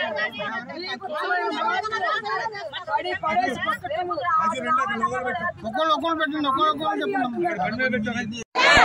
ఒకళ్ళు ఒకళ్ళు పెట్టండి ఒకళ్ళు ఒకళ్ళు చెప్పండి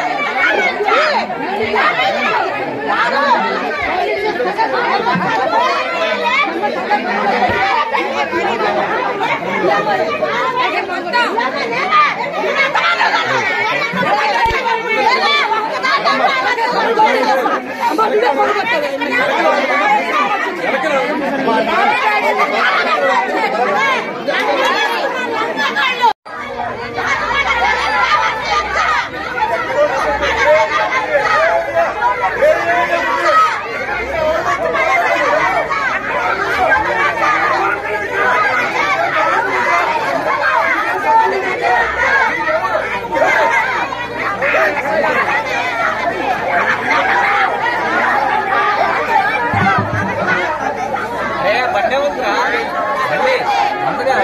బండి ఉందిరా బండి అందుగా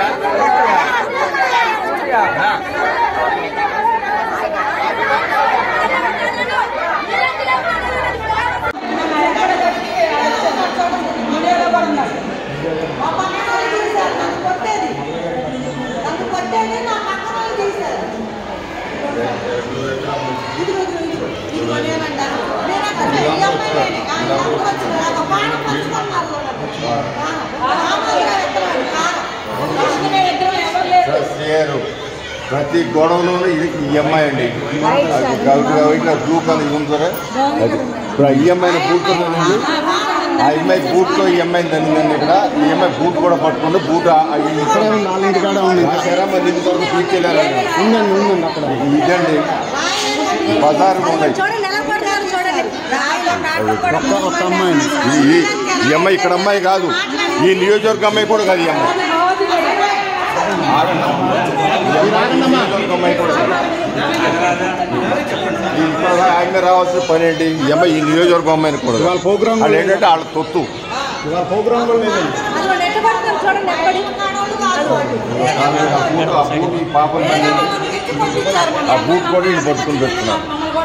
మా పక్కన వాళ్ళు తీశారు నన్ను కొట్టేది నన్ను కొట్టేది నా పక్కన వాళ్ళు తీశారు ఇదిగో ఇదిగో ఇదిగో ఇదిగో నేనంట నేనంట ఈ అమ్మాయిని ఆయన అందరూ వచ్చి నాకు బాణ పంచుకున్నారు కూడా. ఆ, మామూలుగా ఇద్దరు కాదు. మామూలుగా ఇద్దరు ఎవరు లేరు సేరు ప్రతి గొడవలోనూ ఇది ఈఎంఐ అండి ఇట్లా బ్లూ కలర్ ఇది ఉంది సరే అది ఇప్పుడు ఈఎంఐ బూట్ ఉన్నదండి ఆ ఈఎంఐ బూట్తో ఈఎంఐ తండిందండి ఇక్కడ ఈఎంఐ బూట్ కూడా పట్టుకుంటే బూట్ నాలుగింటి కాడ ఉంది సరే మరి ఇంతవరకు తీసుకెళ్ళారండి ఉందండి ఉందండి అక్కడ ఇదండి బజారు ఉన్నాయి చూడండి ఎలా కొట్టారు చూడండి రాయిలో నాటు కూడా ఒక్క ఒక్క అమ్మాయిని ఈ ఈ- ఈ అమ్మాయి ఇక్కడ అమ్మాయి కాదు ఈ నియోజకవర్గ అమ్మాయి కూడా కాదు ఈ అమ్మాయి ఆగండి. ఈ నియోజకవర్గ అమ్మాయి కూడా కాదు. ఈ ఇప్పుడు ఆమె రావాల్సిన పని ఏంటి ఈ అమ్మాయి ఈ నియోజకవర్గం అమ్మాయిని కూడా ఇవాళ ప్రోగ్రామ్ వాళ్ళు ఏంటంటే వాళ్ళ తొత్తు ఇవాళ ప్రోగ్రామ్ కూడా లేదండి అది వాళ్ళు ఎట్ట పడతారు చూడండి ఎక్కడి ఆ బూట్ ఆ బూట్ ఈ పాపం ఆ బూట్ కూడా వీళ్ళు పట్టుకుని పెట్టుకున్నారు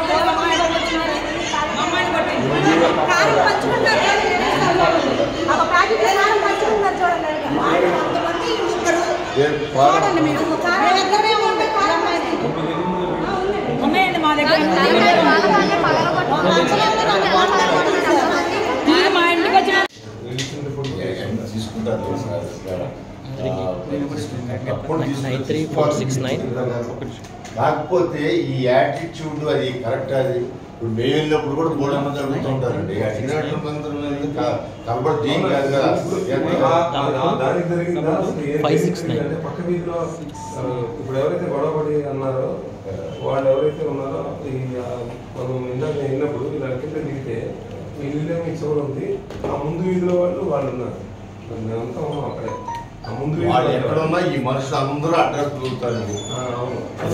ఏ పాపం ఉన్నాయండి మా దగ్గర మా ఇంటికి వచ్చిన తీసుకుంటారు nine three four six nine కాకపోతే ఈ యాటిట్యూడ్ అది కరెక్ట్ అది ఇప్పుడు మేము వెళ్ళినప్పుడు కూడా మూడు మంది జరుగుతుంటారండి అడిగినట్టు మంది కనబడి ఏం కాదు కదా ఎంత- దానికి జరిగిందా అసలు ఏం Five, six, జరిగింది nine. అంటే పక్క వీధిలో ఆ, ఇప్పుడు ఎవరైతే గొడవపడి అన్నారో వాళ్ళు ఎవరైతే ఉన్నారో ఈ ఆ, మనం ఇందాక నేను వెళ్ళినప్పుడు ఇలా కింద దిగితే మీ ఇల్లు మీకు చివర ఉంది ఆ ముందు వీధిలో వాళ్ళు వాళ్ళు ఉన్నారు మరి మేమంతా ఉన్నాం అక్కడే ఆ ముందు వీధిలో వాళ్ళు ఎక్కడున్నా ఈ మనుషులు అందరూ అడ్రస్ దొరుకుతారండి ఆ, అవును